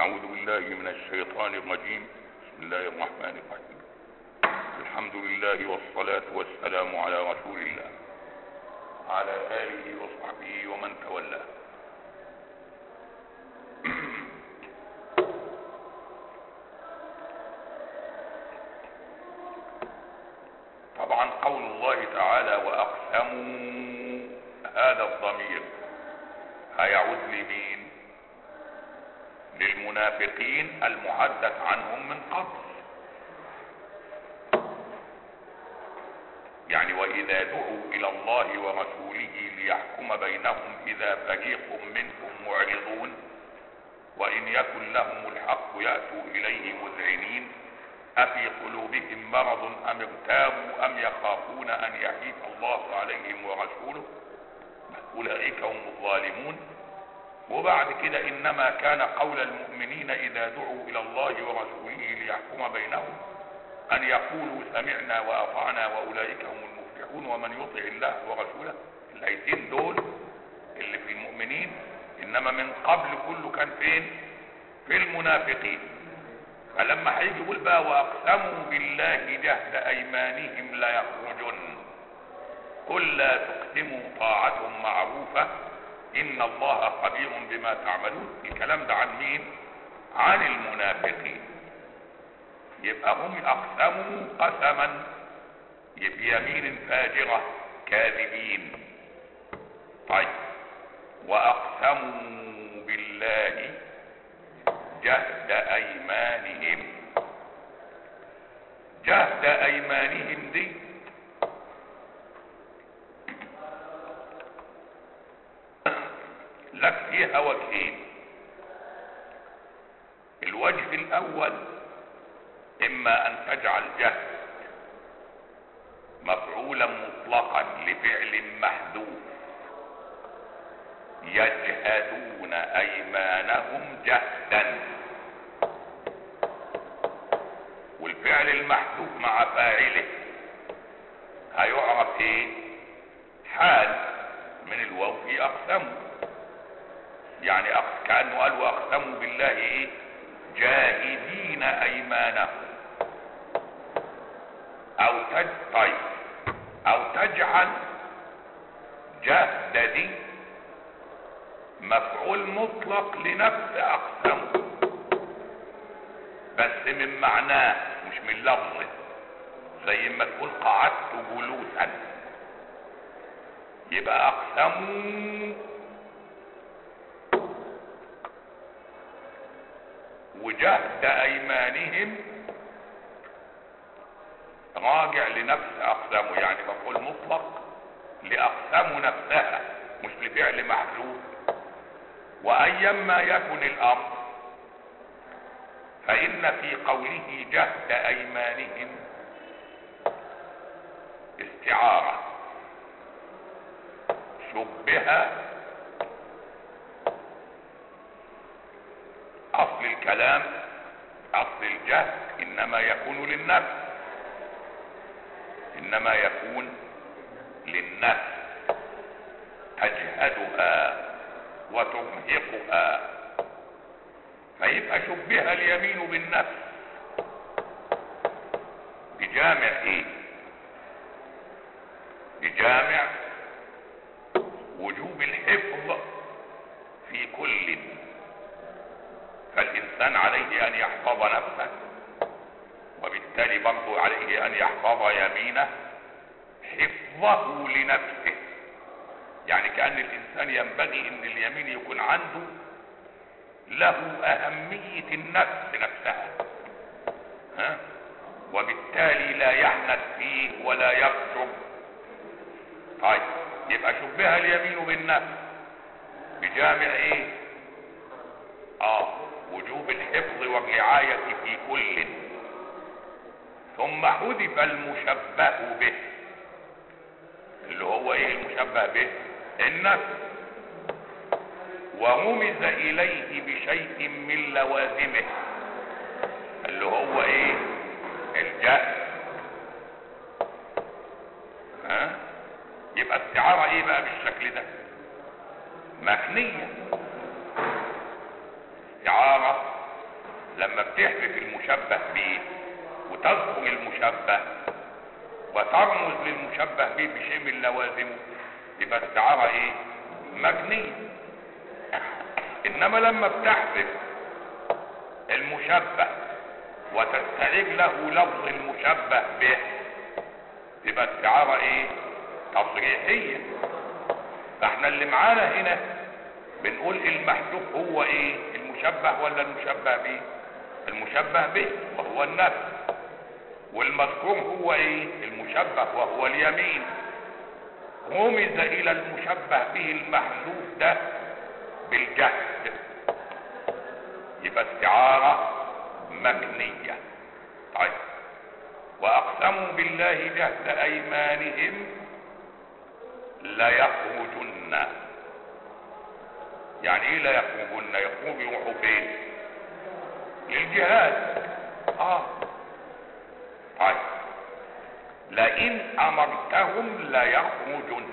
أعوذ بالله من الشيطان الرجيم بسم الله الرحمن الرحيم الحمد لله والصلاة والسلام على رسول الله على آله وصحبه ومن تولاه طبعا قول الله تعالى وأقسموا هذا الضمير هيعود لمين للمنافقين المحدث عنهم من قبل يعني واذا دعوا الى الله ورسوله ليحكم بينهم اذا فريق منهم معرضون وان يكن لهم الحق ياتوا اليه مذعنين افي قلوبهم مرض ام ارتابوا ام يخافون ان يحيف الله عليهم ورسوله اولئك هم الظالمون وبعد كده انما كان قول المؤمنين اذا دعوا الى الله ورسوله ليحكم بينهم ان يقولوا سمعنا واطعنا واولئك هم المفلحون ومن يطع الله ورسوله الايتين دول اللي في المؤمنين انما من قبل كله كان فين في المنافقين فلما هيجي يقول بقى واقسموا بالله جهد ايمانهم لا يخرجن قل لا تقسموا طاعة معروفة ان الله خبير بما تعملون الكلام ده عن مين عن المنافقين يبقى هم اقسموا قسما بيمين فاجرة كاذبين طيب واقسموا بالله جهد ايمانهم جهد ايمانهم دي لك فيها وجهين الوجه الاول اما ان تجعل جهد مفعولا مطلقا لفعل محذوف يجهدون ايمانهم جهدا والفعل المحذوف مع فاعله هيعرف ايه حال من الواو في اقسموا يعني كانه قال واقسموا بالله ايه جاهدين ايمانهم او تج طيب او تجعل جهد دي مفعول مطلق لنفس اقسمه بس من معناه مش من لفظه زي ما تقول قعدت جلوسا يبقى اقسموا وجهد ايمانهم راجع لنفس اقسامه يعني مفعول مطلق لاقسام نفسها مش لفعل محذوف وايما يكن الامر فان في قوله جهد ايمانهم استعاره شبه اصل الكلام اصل الجهد انما يكون للنفس انما يكون للنفس تجهدها وترهقها فيبقى شبه اليمين بالنفس بجامع ايه بجامع وجوب الحفظ في كل فالإنسان عليه أن يحفظ نفسه وبالتالي برضو عليه أن يحفظ يمينه حفظه لنفسه يعني كأن الإنسان ينبغي أن اليمين يكون عنده له أهمية النفس نفسها ها؟ وبالتالي لا يحنث فيه ولا يكتب طيب يبقى شبه اليمين بالنفس بجامع ايه اه وجوب الحفظ والرعاية في كل ثم حذف المشبه به اللي هو ايه المشبه به النفس ورمز اليه بشيء من لوازمه اللي هو ايه الجهل ها يبقى استعارة ايه بقى بالشكل ده مكنية استعارة لما بتحذف المشبه به وتذكر المشبه وترمز للمشبه به بشيء من لوازمه يبقى استعارة ايه مبنية انما لما بتحذف المشبه وتستعير له لفظ المشبه به تبقى استعارة ايه تصريحية فاحنا اللي معانا هنا بنقول المحذوف هو ايه المشبه ولا المشبه به المشبه به وهو النفس والمذكور هو ايه المشبه وهو اليمين رمز الى المشبه به المحذوف ده بالجهد يبقى استعارة مكنية طيب واقسموا بالله جهد ايمانهم ليخرجن يعني ايه لا يخرجن يخرج يروحوا فين للجهاد اه طيب لئن امرتهم ليخرجن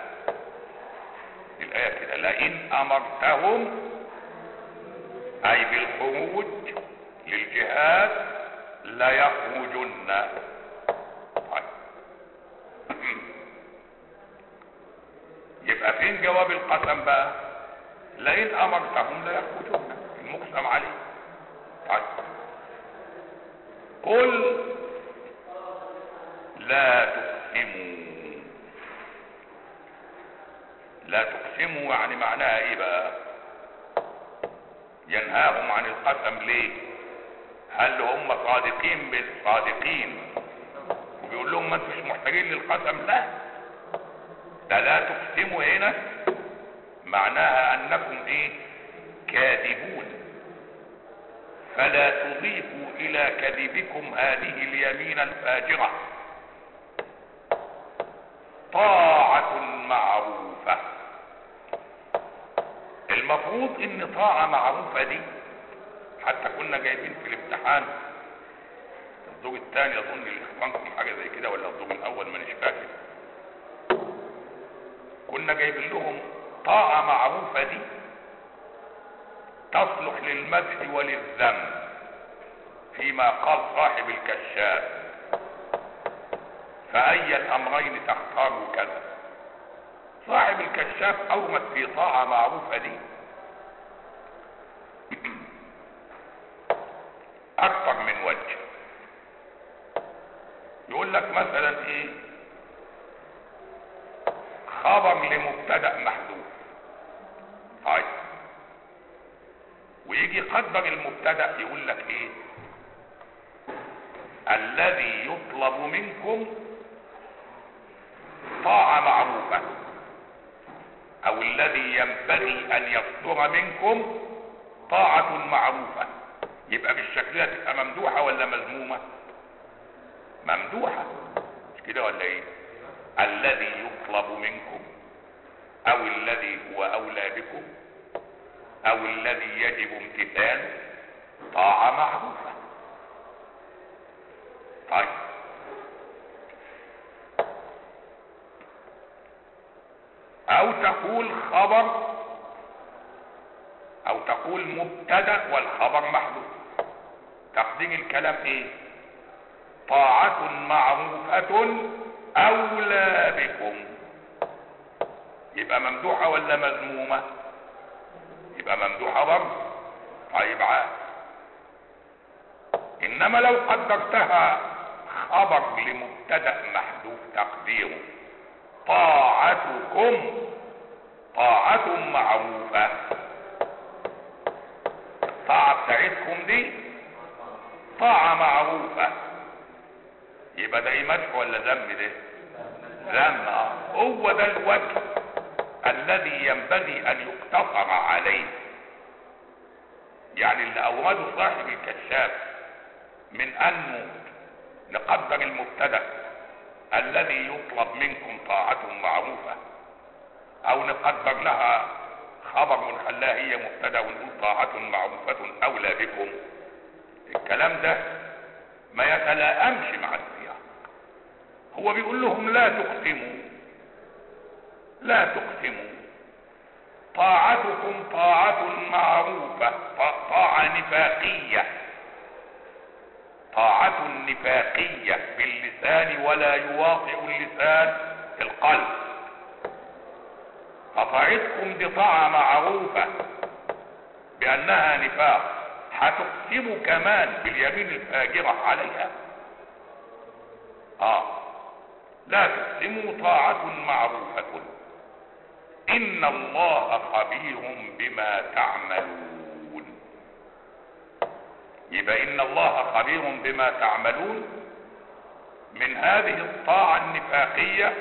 الايه كده لئن امرتهم اي بالخروج للجهاد ليخرجن طيب يبقى فين جواب القسم بقى لئن امرتهم ليخرجن المقسم عليه طيب قل لا تقسموا لا تقسموا يعني معناها ايه بقى ينهاهم عن القسم ليه هل هم صادقين بالصادقين وبيقول لهم ما انتوا مش محتاجين للقسم لا ده لا تقسموا هنا معناها انكم ايه كاذبون فلا تضيفوا الى كذبكم هذه اليمين الفاجره طاعة معروفة المفروض ان طاعة معروفة دي حتى كنا جايبين في الامتحان الدور الثاني اظن لاخوانكم حاجة زي كده ولا الدور الاول مانيش فاكر كنا جايبين لهم طاعة معروفة دي تصلح للمدح وللذم فيما قال صاحب الكشاف فأي الأمرين تختار كذا صاحب الكشاف أورد في طاعة معروفة دي أكثر من وجه يقول لك مثلا إيه خبر لمبتدأ محذوف طيب ويجي يقدر المبتدأ يقول لك إيه الذي يطلب منكم طاعة معروفة او الذي ينبغي ان يصدر منكم طاعة معروفة يبقى بالشكل ده تبقى ممدوحة ولا مذمومة ممدوحة مش كده ولا ايه الذي يطلب منكم او الذي هو اولى بكم او الذي يجب امتثاله طاعة معروفة طيب او تقول خبر او تقول مبتدا والخبر محذوف تقديم الكلام ايه طاعة معروفة اولى بكم يبقى ممدوحة ولا مذمومة يبقى ممدوحة برضه طيب عاد انما لو قدرتها خبر لمبتدا محذوف تقديره طاعتكم طاعة معروفة الطاعة بتاعتكم دي طاعة معروفة يبقى ده ايه مدح ولا ذم ده ذم اه هو ده الوجه الذي ينبغي ان يقتصر عليه يعني اللي اورده صاحب الكشاف من انه نقدر المبتدا الذي يطلب منكم طاعة معروفة او نقدر لها خبر ونخليها هي مبتدا ونقول طاعة معروفة اولى بكم الكلام ده ما يتلائمش مع السياق هو بيقول لهم لا تقسموا لا تقسموا طاعتكم طاعة معروفة طاعة نفاقية طاعة نفاقية باللسان ولا يواطئ اللسان القلب فطاعتكم دي طاعة معروفة بأنها نفاق هتقسموا كمان باليمين الفاجرة عليها اه لا تقسموا طاعة معروفة إن الله خبير بما تعملون يبقى إن الله خبير بما تعملون من هذه الطاعة النفاقية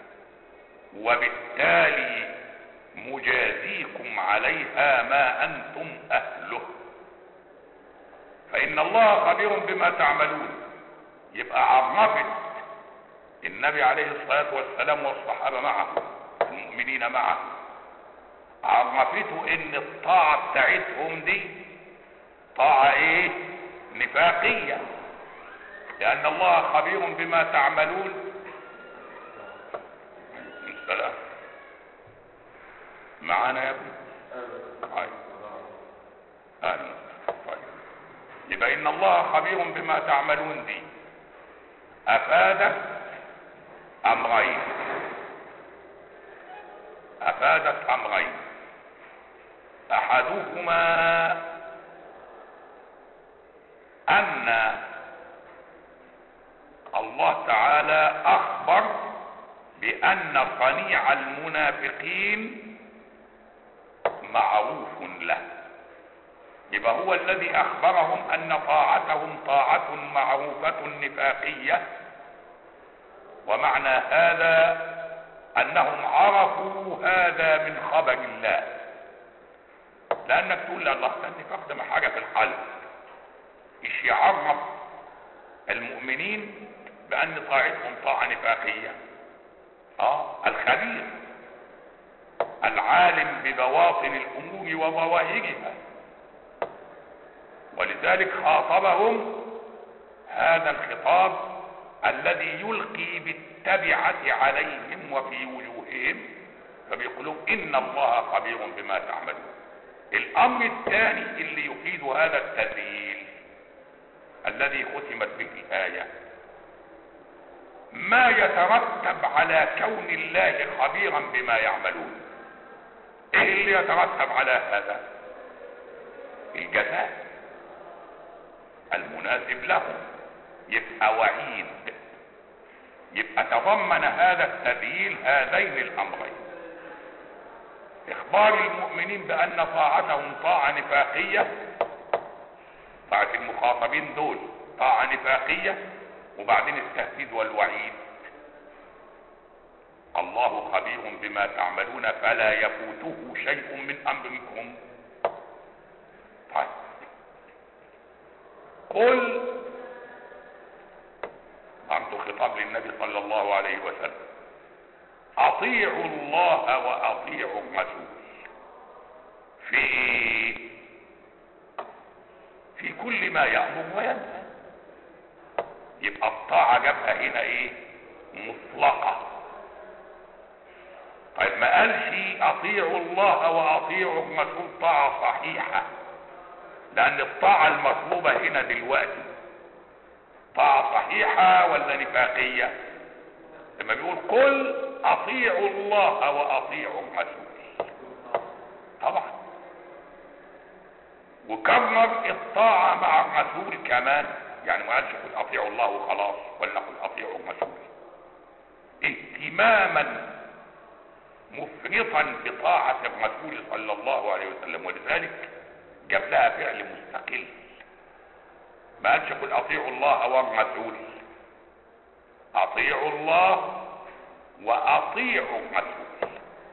وبالتالي مجازيكم عليها ما أنتم أهله فإن الله خبير بما تعملون يبقى عرفت النبي عليه الصلاة والسلام والصحابة معه المؤمنين معه عرفته ان الطاعة بتاعتهم دي طاعة ايه نفاقية لان الله خبير بما تعملون السلام معانا يا ابني طيب اهلا طيب يبقى ان الله خبير بما تعملون دي افادت امرين افادت امرين احدهما ان الله تعالى اخبر بان صنيع المنافقين معروف له يبقى هو الذي اخبرهم ان طاعتهم طاعة معروفة نفاقية ومعنى هذا انهم عرفوا هذا من خبر الله لانك تقول الله ده النفاق ده حاجة في القلب ايش يعرف المؤمنين بان طاعتهم طاعة نفاقية اه الخبير العالم ببواطن الامور وظواهرها ولذلك خاطبهم هذا الخطاب الذي يلقي بالتبعة عليهم وفي وجوههم فبيقولون ان الله خبير بما تعملون الامر الثاني اللي يفيد هذا التذليل الذي ختمت به الايه ما يترتب على كون الله خبيرا بما يعملون ايه اللي يترتب على هذا الجزاء المناسب لهم يبقى وعيد يبقى تضمن هذا التذييل هذين الامرين اخبار المؤمنين بان طاعتهم طاعة نفاقية طاعة المخاطبين دول طاعة نفاقية وبعدين التهديد والوعيد الله خبير بما تعملون فلا يفوته شيء من امركم طيب قل برضه خطاب للنبي صلى الله عليه وسلم اطيعوا الله واطيعوا الرسول في في كل ما يامر وينهى يبقى الطاعه جابها هنا ايه مطلقه طيب ما قالش اطيعوا الله واطيعوا الرسول طاعه صحيحه لان الطاعه المطلوبه هنا دلوقتي طاعه صحيحه ولا نفاقيه لما بيقول قل اطيعوا الله واطيعوا الرسول طبعا وكرر الطاعه مع الرسول كمان يعني ما قالش قل اطيعوا الله وخلاص ولا قل اطيعوا الرسول اهتماما مفرطا بطاعة الرسول صلى الله عليه وسلم ولذلك جاب لها فعل مستقل ما قالش قل اطيعوا الله والرسول اطيعوا الله واطيعوا الرسول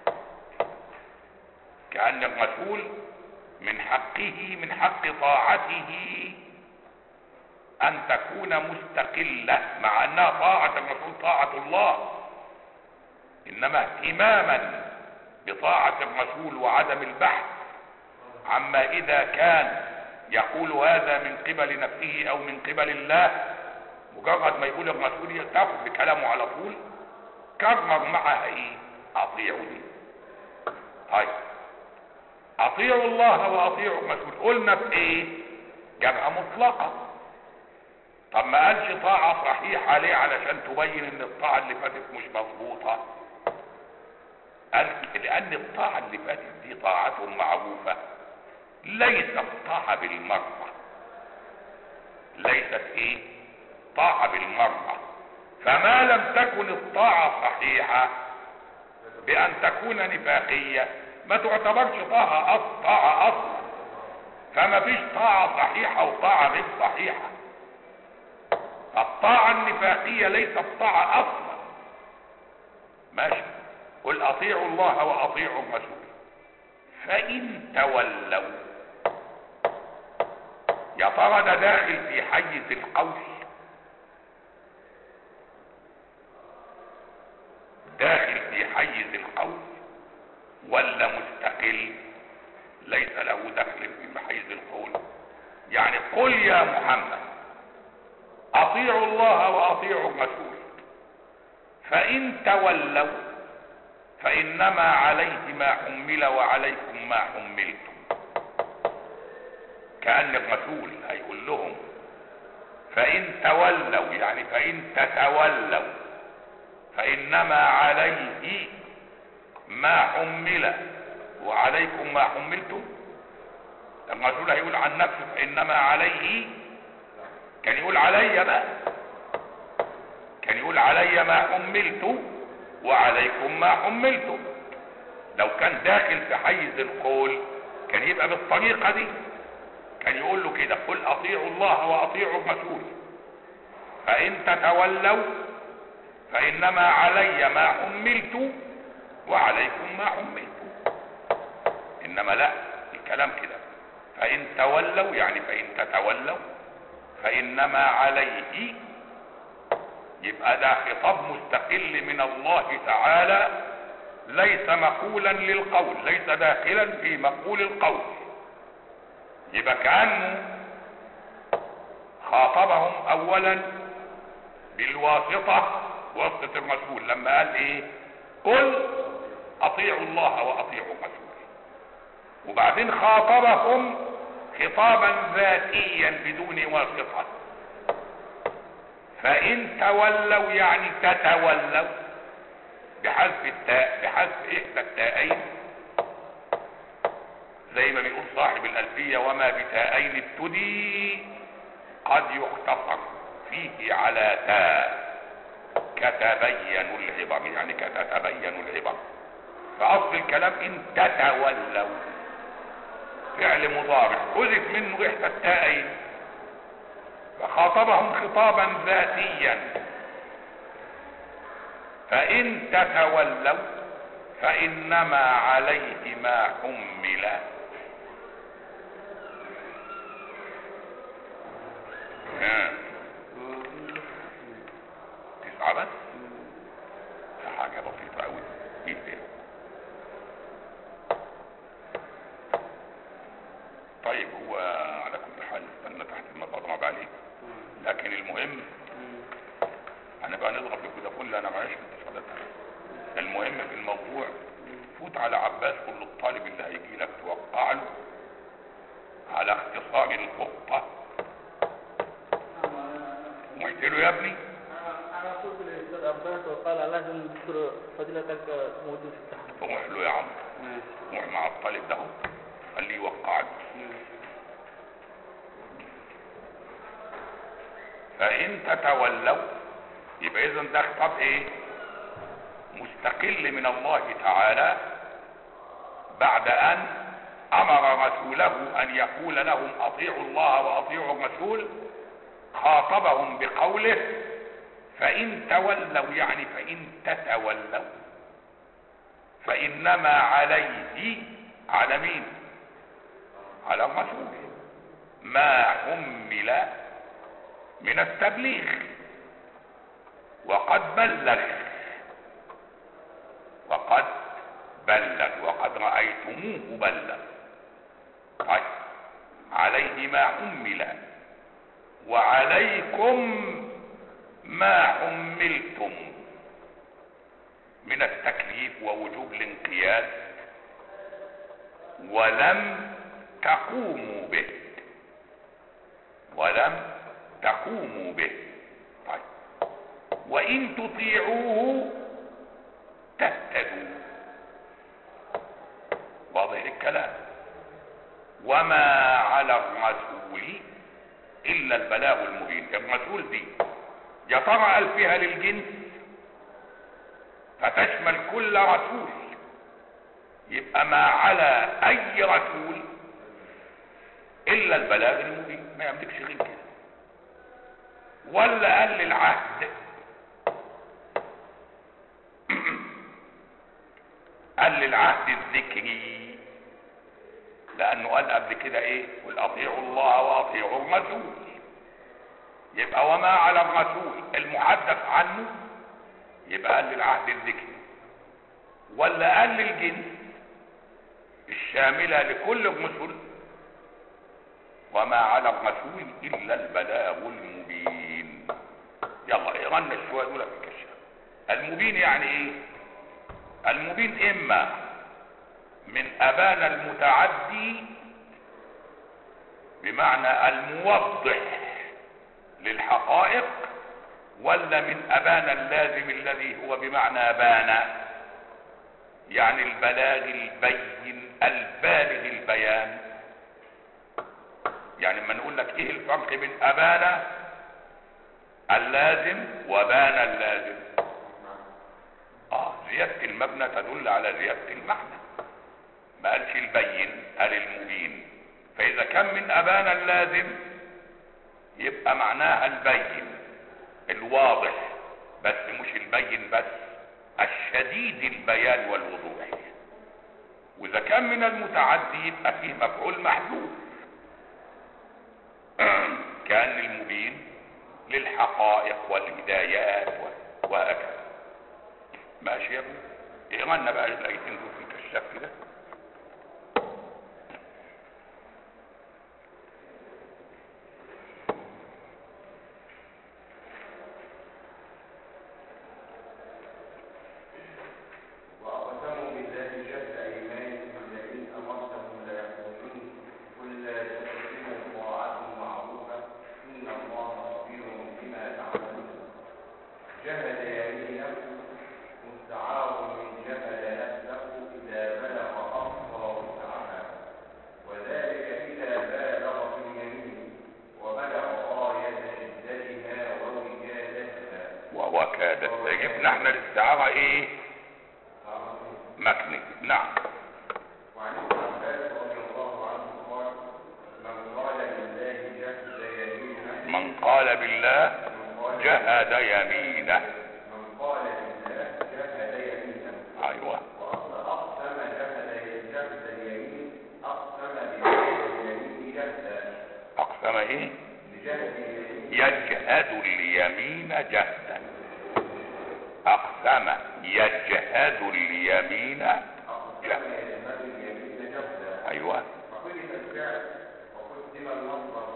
كأن الرسول من حقه من حق طاعته ان تكون مستقلة مع انها طاعة الرسول طاعة الله انما اهتماما بطاعة الرسول وعدم البحث عما اذا كان يقول هذا من قبل نفسه او من قبل الله مجرد ما يقول الرسول تاخذ بكلامه على طول كرر معها ايه اطيعوني طيب اطيعوا الله واطيعوا الرسول قلنا في ايه جمع مطلقة طب ما قالش طاعة صحيحة ليه علشان تبين ان الطاعة اللي فاتت مش مظبوطة قال لان الطاعة اللي فاتت دي طاعة معروفة ليست طاعة بالمرة ليست ايه طاعة بالمرة فما لم تكن الطاعة صحيحة بان تكون نفاقية ما تعتبرش طاعة أص- طاعة اصلا فما فيش طاعة صحيحة وطاعة غير صحيحة الطاعة النفاقية ليست طاعة اصلا ماشي قل اطيعوا الله واطيعوا الرسول فان تولوا يا ترى ده داخل في حيز القول داخل في حيز القول ولا مستقل ليس له دخل في حيز القول يعني قل يا محمد اطيعوا الله واطيعوا الرسول فان تولوا فانما عليه ما حمل وعليكم ما حملتم كان الرسول هيقول لهم فان تولوا يعني فان تتولوا فانما عليه ما حمل وعليكم ما حملتم الرسول هيقول عن نفسه فانما عليه كان يقول علي بقى كان يقول علي ما حملت وعليكم ما حملتم لو كان داخل في حيز القول كان يبقى بالطريقة دي كان يقول له كده قل اطيعوا الله واطيعوا الرسول فان تتولوا فانما علي ما حملت وعليكم ما حملت انما لا الكلام كده فان تولوا يعني فان تتولوا فانما عليه يبقى ده خطاب مستقل من الله تعالى ليس مقولا للقول ليس داخلا في مقول القول يبقى كانه خاطبهم اولا بالواسطه واسطه الرسول لما قال ايه قل اطيعوا الله واطيعوا الرسول وبعدين خاطبهم خطابا ذاتيا بدون واسطه فان تولوا يعني تتولوا بحذف التاء بحذف احدى التاءين زي ما بيقول صاحب الالفيه وما بتاءين ابتدي قد يختصر فيه على تاء كتبين العبر يعني كتتبين العبر فاصل الكلام ان تتولوا فعل مضارع حذف منه احدى التاءين فخاطبهم خطابا ذاتيا فان تتولوا فانما عليه ما حمل ها. تسعة بس ده حاجة بسيطة أوي جدا طيب هو على كل حال استنى تحت ما بضرب عليه لكن المهم انا بقى نضرب بفودافون انا معيش اتصالات المهم في الموضوع فوت على عباس قول له الطالب اللي هيجي لك توقع له على اختصار الخطة قلت له يا ابني أنا قلت للأستاذ عباس وقال لازم دكتور فضيلتك موجود في التحت روح له يا عم روح مع الطالب ده اهو خليه يوقع له فان تتولوا يبقى اذا ده خطاب ايه مستقل من الله تعالى بعد ان امر رسوله ان يقول لهم اطيعوا الله واطيعوا الرسول خاطبهم بقوله فان تولوا يعني فان تتولوا فانما عليه على مين على الرسول ما حمل من التبليغ وقد بلغ وقد بلغ وقد رأيتموه بلغ طيب عليه ما حمل وعليكم ما حملتم من التكليف ووجوب الانقياد ولم تقوموا به ولم تقوموا به طيب وإن تطيعوه تهتدوا واضح الكلام وما على الرسول إلا البلاغ المبين الرسول دي يا ترى قال فيها للجنس فتشمل كل رسول يبقى ما على أي رسول إلا البلاغ المبين ما يملكش غير كده ولا قال للعهد قال للعهد الذكري لانه قال قبل كده ايه قل اطيعوا الله واطيعوا الرسول يبقى وما على الرسول المحدث عنه يبقى قال للعهد الذكري ولا قال للجنس الشاملة لكل الرسل وما على الرسول الا البلاغ المبين يلا اقرا لنا شويه دول في الكشف المبين يعني ايه المبين اما من ابان المتعدي بمعنى الموضح للحقائق ولا من ابان اللازم الذي هو بمعنى بان يعني البلاغ البين البالغ البيان يعني لما نقول لك ايه الفرق بين ابان اللازم وبان اللازم اه زيادة المبنى تدل على زيادة المعنى ما قالش البين قال المبين فاذا كان من ابان اللازم يبقى معناها البين الواضح بس مش البين بس الشديد البيان والوضوح واذا كان من المتعدي يبقى فيه مفعول محذوف كان المبين للحقائق والهدايات وهكذا ماشي يا ابني اقرا لنا بقى الايتين دول في الكشاف كده وأقسموا بالله جهد أيمانهم الذين أمرتهم لا يقولون قل لا تقسموا طاعة معروفة إن الله خبير بما تعملون جهد يمينه مستعار من جهد نفسه إذا بلغ أقصى وسعها وذلك إذا بالغ في اليمين وبلغ غاية شدتها ووجادتها ووكادت جبنا احنا الاستعارة ايه مكني نعم وعن ابن عباس رضي الله عنه قال من قال لله جهد يمينه من قال بالله من قال جهد يمينه من قال لله جهد يمينه ايوه واصل اقسم جهد جهد اليمين اقسم بجهد اليمين جهدا اقسم ايه بجهد اليمين يجهد اليمين جهدا اقسم يجهد اليمين اقسم جهدا يجهد اليمين جهدا ايوه وحدث الفعل وقدم المصدر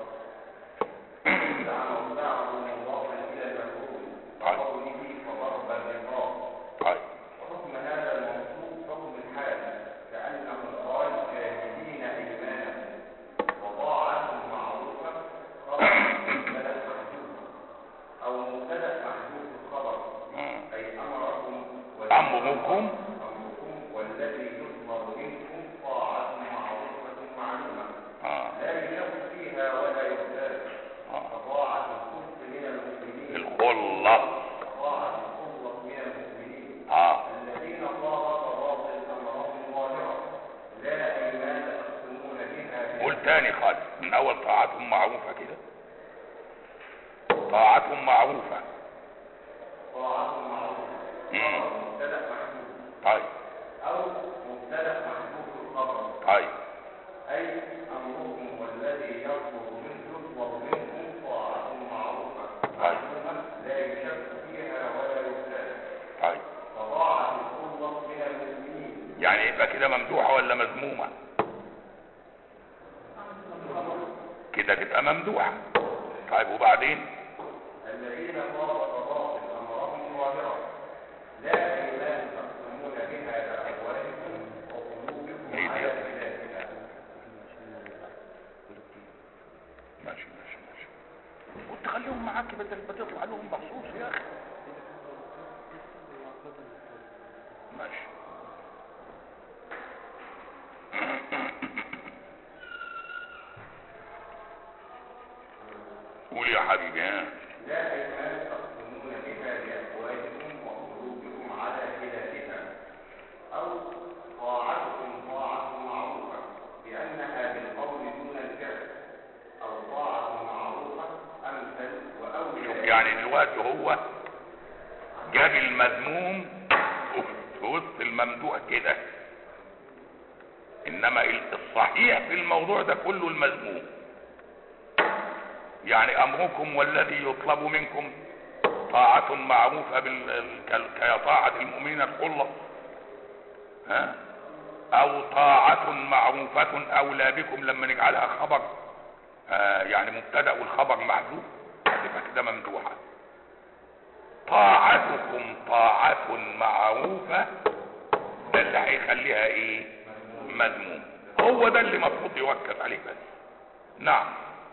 جعل بعض مضافا الى المفعول طيب. وقوله فضرب الرقاب طيب وحكم هذا الموصوف حكم الحال كأنه قال جاهدين أيمانهم وطاعة معروفة خبر مبتدأ محذوف أو مبتدأ محذوف الخبر مم. أي أمركم امركم أمركم والذي يطلب منكم طاعة معروفة معلومة آه. لا يشك فيها ولا يختلف آه. فطاعة الكفر من المؤمنين الخلص وطاعة القوة من المؤمنين اه الذين طاغت باطل امرهم ظاهرا لا ايمان تقسمون بها قول تاني خالص من اول طاعتهم معروفة كده طاعتهم معروفة طاعة معروفة مم. مبتدا محدود طيب او مبتدا محدود الخبر طيب اي امرهم والذي يطلب منه يطلب منكم طاعة معروفة طيب. معلومة لا يشك فيها ولا يختلف طيب فطاعة القوة من المؤمنين يعني يبقى كده ممدوحة ولا مذمومة كده تبقى ممدوحة طيب وبعدين الذين طابق باطل امرهم ظاهرا لا ايمان تقسمون بها باموالكم وقلوبكم إيه على دي؟ خلافها ماشي ماشي ماشي قلت تخليهم معاك بدل ما تطلع لهم مخصوص يا اخي ماشي قول يا حبيبي ها لا أيمان تقسمون بها بأقوالكم وقلوبكم على خلافها أو طاعتكم طاعة معروفة لأنها بالقول دون الفعل أو طاعة معروفة أمثل شوف وأولى يعني دلوقتي هو جاب المذموم في وسط الممدوح كده انما الصحيح في الموضوع ده كله المذموم يعني امركم والذي يطلب منكم طاعة معروفة بال... ال- ك- كطاعة المؤمنين الخلص ها او طاعة معروفة اولى بكم لما نجعلها خبر آه يعني مبتدأ والخبر محذوف تبقى كده ممدوحة طاعتكم طاعة معروفة ده اللي هيخليها ايه مذموم هو ده اللي مفروض يوكل عليه بس نعم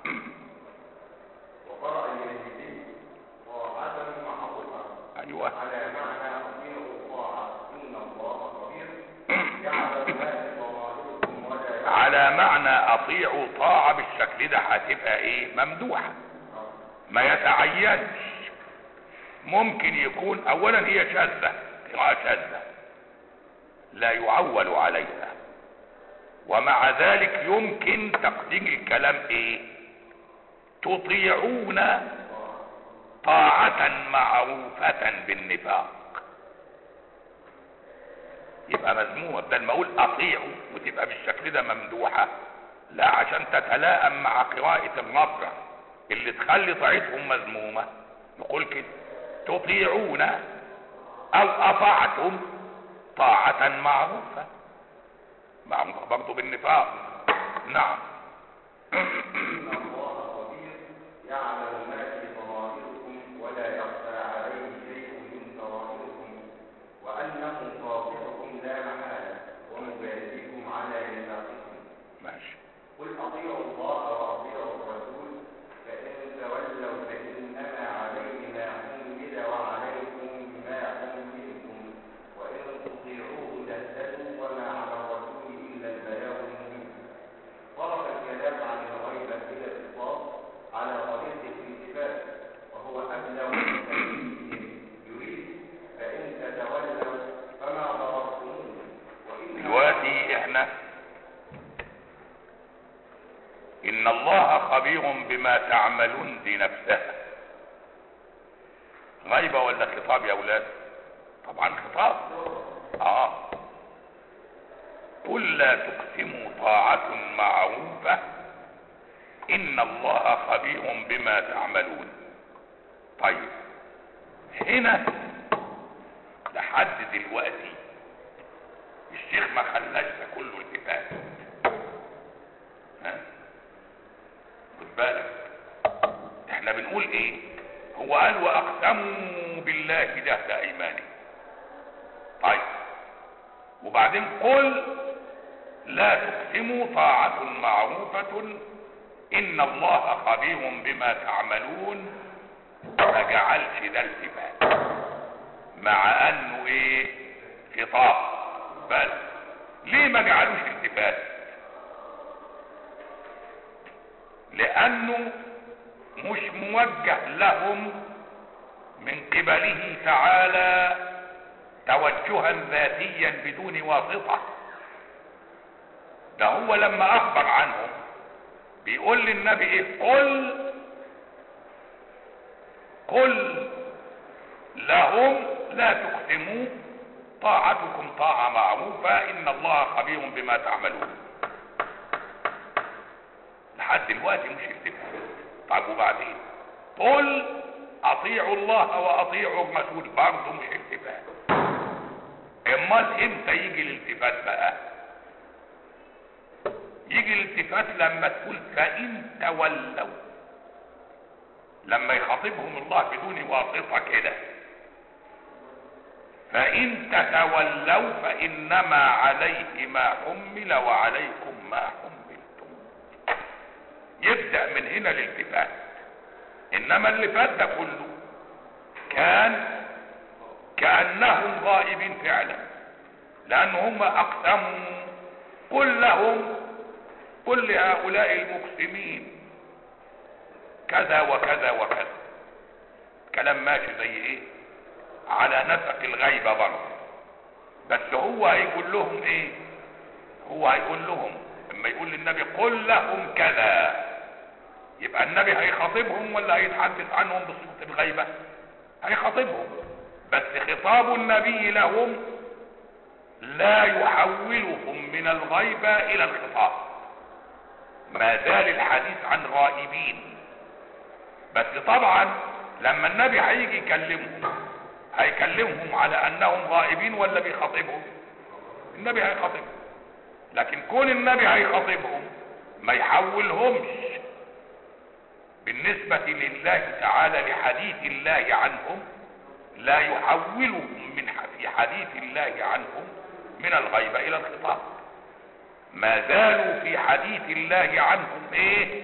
وقرأ اليزيدي طاعة معروفة ايوه على معنى أطيعوا الطاعة إن الله خبير يعلم ما في ضمائركم ولا يعلم على معنى اطيعوا طاعة بالشكل ده هتبقى ايه ممدوحة ما يتعينش ممكن يكون اولا هي شاذة قراءة شاذة لا يعول عليها ومع ذلك يمكن تقديم الكلام ايه تطيعون طاعة معروفة بالنفاق يبقى مذمومة بدل ما اقول اطيعوا وتبقى بالشكل ده ممدوحة لا عشان تتلائم مع قراءة الرفع اللي تخلي طاعتهم مذمومة نقول كده تطيعون او اطعتم طاعة معروفة معروفة برضه بالنفاق نعم إن الله خبير يعلم ما في ضمائركم ولا يخفى عليه شيء من ضمائركم وأنه قاطعكم لا محالة ومجازيكم على نفاقكم ماشي قل أطيعوا الله وأطيعوا الرسول فإن تولوا فإنما عليه ما حمل وعليكم ما حملتم وإن تطيعوه تهتدوا وما على الرسول إلا البلاغ المبين صرف الكلام عن الغيبة إلى الإطلاق على طريق الانتفاع وهو أبلغ من تأكيده يريد فإن تتولوا فما ضررتموه وإن دلوقتي احنا ان الله خبير بما تعملون دي نفسها غيبة ولا خطاب يا اولاد طبعا خطاب اه قل لا تقسموا طاعة معروفة ان الله خبير بما تعملون طيب هنا لحد دلوقتي الشيخ ما خلاش ده كله التفات ها خد بالك احنا بنقول ايه هو قال واقسموا بالله جهد ايمانهم طيب وبعدين قل لا تقسموا طاعة معروفة ان الله خبير بما تعملون ما جعلش ده التفات مع انه ايه خطاب بل ليه ما جعلوش التفات لانه مش موجه لهم من قبله تعالى توجها ذاتيا بدون واسطة ده هو لما اخبر عنهم بيقول للنبي ايه قل قل لهم لا تقسموا طاعتكم طاعة معروفة إن الله خبير بما تعملون لحد دلوقتي مش التفات طب وبعدين قل أطيعوا الله وأطيعوا الرسول برضه مش التفات امال امتى يجي الالتفات بقى يجي الالتفات لما تقول فإن تولوا لما يخاطبهم الله بدون واسطة كده فإن تتولوا فإنما عليه ما حمل وعليكم ما حملتم يبدأ من هنا الالتفات انما اللي فات ده كله كان كانهم غائبين فعلا لان هم اقسموا قل لهم قل لهؤلاء المقسمين كذا وكذا وكذا كلام ماشي زي ايه على نسق الغيبة برضه بس هو هيقول لهم ايه هو هيقول لهم لما يقول للنبي قل لهم كذا يبقى النبي هيخاطبهم ولا هيتحدث عنهم بصوت الغيبة هيخاطبهم بس خطاب النبي لهم لا يحولهم من الغيبة الى الخطاب ما زال الحديث عن غائبين بس طبعا لما النبي هيجي يكلمهم هيكلمهم على انهم غائبين ولا بيخاطبهم النبي هيخاطبهم لكن كون النبي هيخاطبهم ما يحولهمش بالنسبة لله تعالى لحديث الله عنهم لا يحولهم من في حديث الله عنهم من الغيبة الى الخطاب ما زالوا في حديث الله عنهم ايه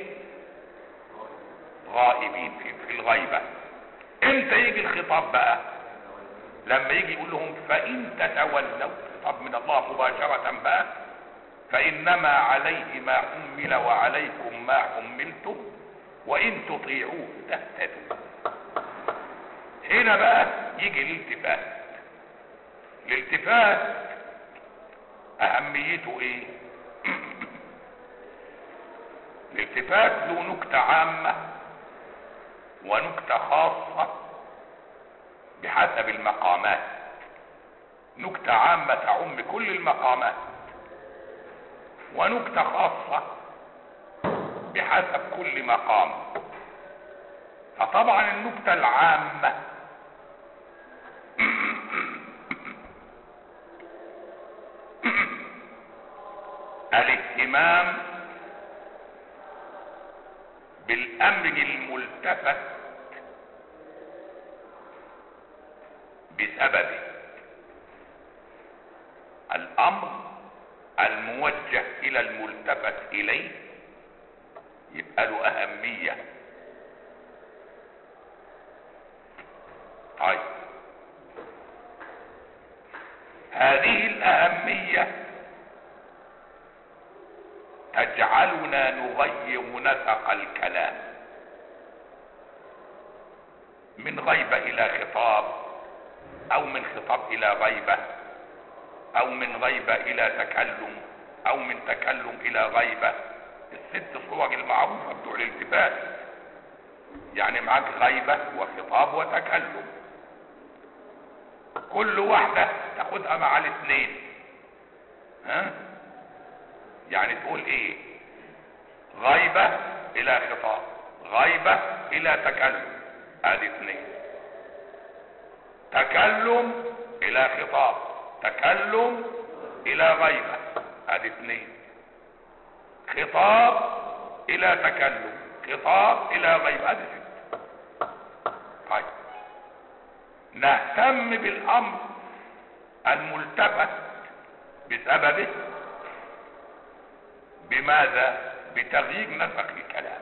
غائبين في, في الغيبة امتى يجي الخطاب بقى لما يجي يقول لهم فان تتولوا خطاب من الله مباشرة بقى فانما عليه ما حمل وعليكم ما حملتم وان تطيعوه تهتدوا هنا بقى يجي الالتفات الالتفات اهميته ايه الالتفات له نكتة عامة ونكتة خاصة بحسب المقامات نكتة عامة تعم كل المقامات ونكتة خاصة بحسب كل مقام فطبعا النكتة العامة الاهتمام بالامر الملتفت بسببه الامر الموجه الى الملتفت اليه يبقى له اهميه طيب هذه الاهميه تجعلنا نغير نسق الكلام من غيبة الى خطاب او من خطاب الى غيبة او من غيبة الى تكلم او من تكلم الى غيبة الست صور المعروفة بتوع الالتفات يعني معاك غيبة وخطاب وتكلم كل واحدة تاخدها مع الاثنين ها يعني تقول ايه غيبة الى خطاب غيبة الى تكلم ادي اثنين تكلم الى خطاب تكلم الى غيبة ادي اثنين خطاب الى تكلم خطاب الى غيبة ادي ست طيب نهتم بالامر الملتفت بسببه بماذا بتغيير نسق الكلام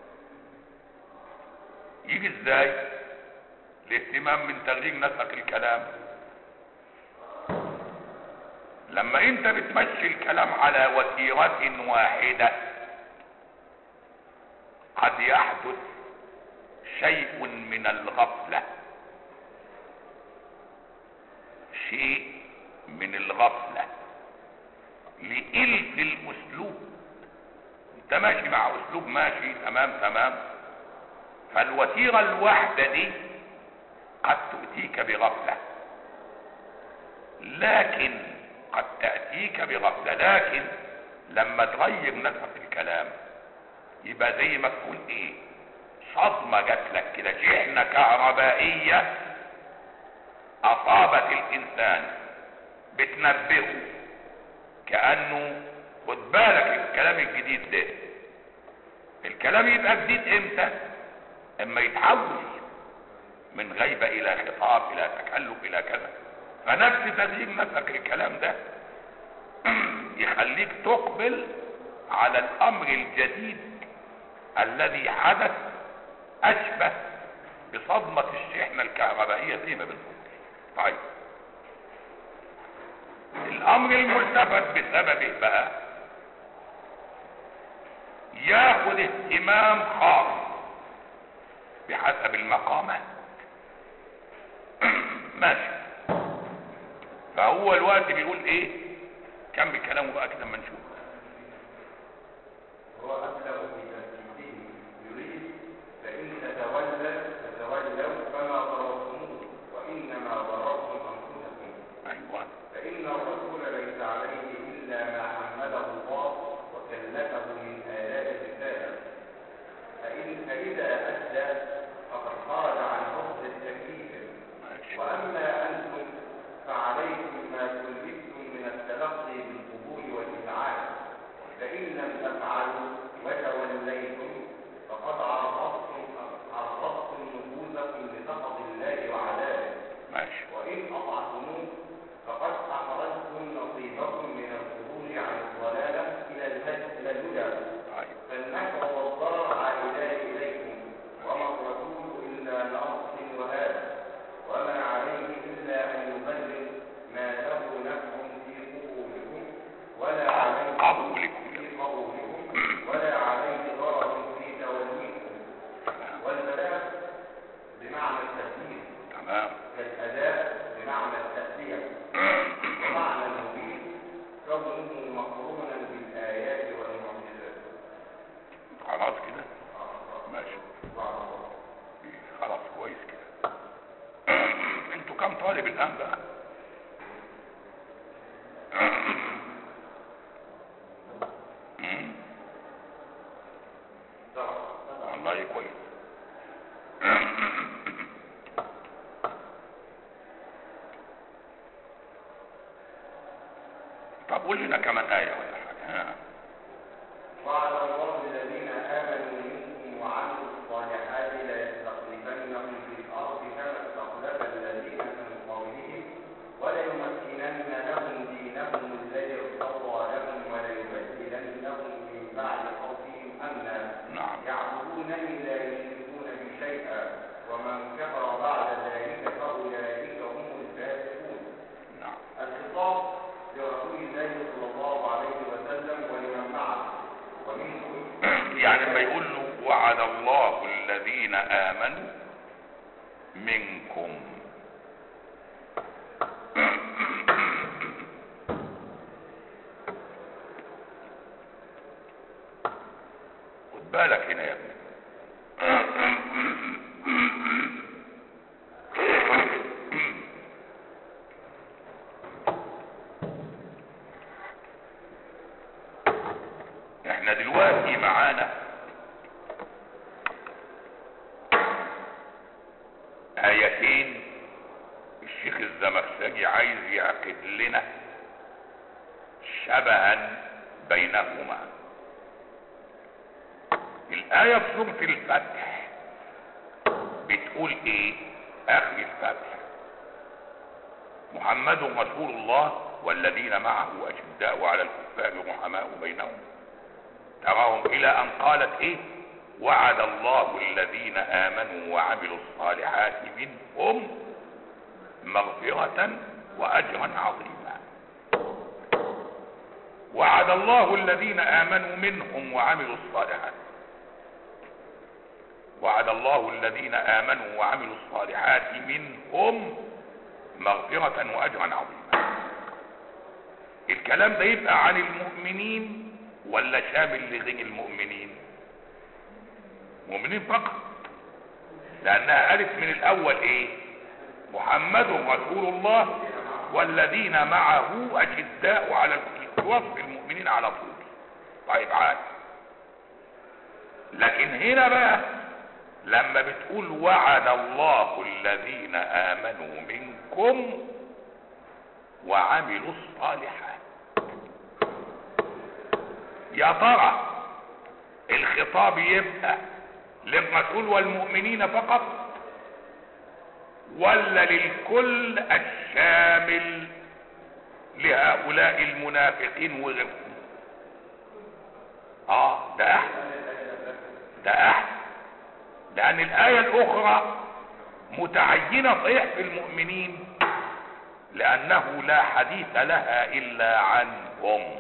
يجي ازاي الاهتمام من تغيير نسق الكلام لما انت بتمشي الكلام على وتيرة واحدة قد يحدث شيء من الغفلة شيء من الغفلة لإلف الأسلوب انت ماشي مع أسلوب ماشي تمام تمام فالوتيرة الواحدة دي قد تؤتيك بغفلة لكن قد تأتيك بغفلة لكن لما تغير نسق الكلام يبقى زي ما تكون ايه صدمة جات لك كده شحنة كهربائية اصابت الانسان بتنبهه كأنه خد بالك الكلام الجديد ده الكلام يبقى جديد امتى اما يتحول من غيبة الى خطاب الى تكلف الى كذا فنفس تغيير نسق الكلام ده يخليك تقبل على الامر الجديد الذي حدث اشبه بصدمة الشحنة الكهربائية زي ما بنقول طيب الامر الملتفت بسببه بقى ياخد اهتمام خاص بحسب المقامات ماشي فهو الوقت بيقول ايه كمل كلامه بقى كده اما نشوف هو أبلغ في تنفيذه يريد فإن تتولى تتولوا فما ضررتموه وإنما ضررتم أنفسكم ايوه فإن الرسول ليس عليه إلا ما حمله الله وكلفه من آلاء الرسالة فإن فإذا أدى فقد خرج عن حفظ التكليف ماشي وأما أنتم فعليكم ما كلفتم من التلقي بالقبول والإذعان فإن لم تفعلوا وتوليتم فقد عرضتم عرضتم نفوذكم لسخط الله وعذابه ماشي وإن أطعتموه فقد أخرجتم نصيبكم من الخروج عن الضلالة إلى الهدى إلى الهدى طيب فالنفع والضرر عائدان إليكم وما الرسول إلا ناصح وهذا وما عليه إلا أن يبلغ ما له نفع في قبولكم ولا عليه قبولكم في قبولكم ولا عليه ضرر في توليكم والبلاغ بمعنى التسليم تمام كالأداء بمعنى التأثير ومعنى المبين كونه مقرونا بالآيات والمعجزات خلاص كده ماشي خلاص كويس كده انتوا كم طالب الان بقى مم؟ والله كويس طب قول لنا كمان آية ولا حاجة ها. وعد الله الذين آمنوا منكم وعملوا الصالحات ليستخلفنهم في الأرض كما استخلف الذين من قبلهم وليمكنن لهم دينهم الذي ارتضى لهم وليبدلنهم من بعد خوفهم أمنا نعم يعبدونني لا يشركون بي شيئا ومن كفر بعد ذلك فأولئك هم الفاسقون نعم الخطاب لرسول الله صلى الله عليه وسلم ولمن معه ومنهم يعني لما يقول له وعد الله الذين آمنوا منكم خد بالك هنا يا ابني احنا دلوقتي معانا آيتين الشيخ الزمخشري عايز يعقد لنا شبها بينهما الآية في سورة الفتح بتقول ايه آخر الفتح محمد رسول الله والذين معه أشداء على الكفار رحماء بينهم تراهم إلى أن قالت إيه وعد الله الذين آمنوا وعملوا الصالحات منهم مغفرة وأجرا عظيما وعد الله الذين آمنوا منهم وعملوا الصالحات وعد الله الذين آمنوا وعملوا الصالحات منهم مغفرة وأجرا عظيما الكلام ده يبقى عن المؤمنين ولا شامل لغير المؤمنين مؤمنين فقط لانها قالت من الاول ايه محمد رسول الله والذين معه اشداء على الكفر وصف المؤمنين على طول طيب عاد لكن هنا بقى لما بتقول وعد الله الذين امنوا منكم وعملوا الصالحات يا ترى الخطاب يبقى للرسول والمؤمنين فقط ولا للكل الشامل لهؤلاء المنافقين وغيرهم اه ده احسن ده احسن لان الايه الاخرى متعينه صحيح في المؤمنين لانه لا حديث لها الا عنهم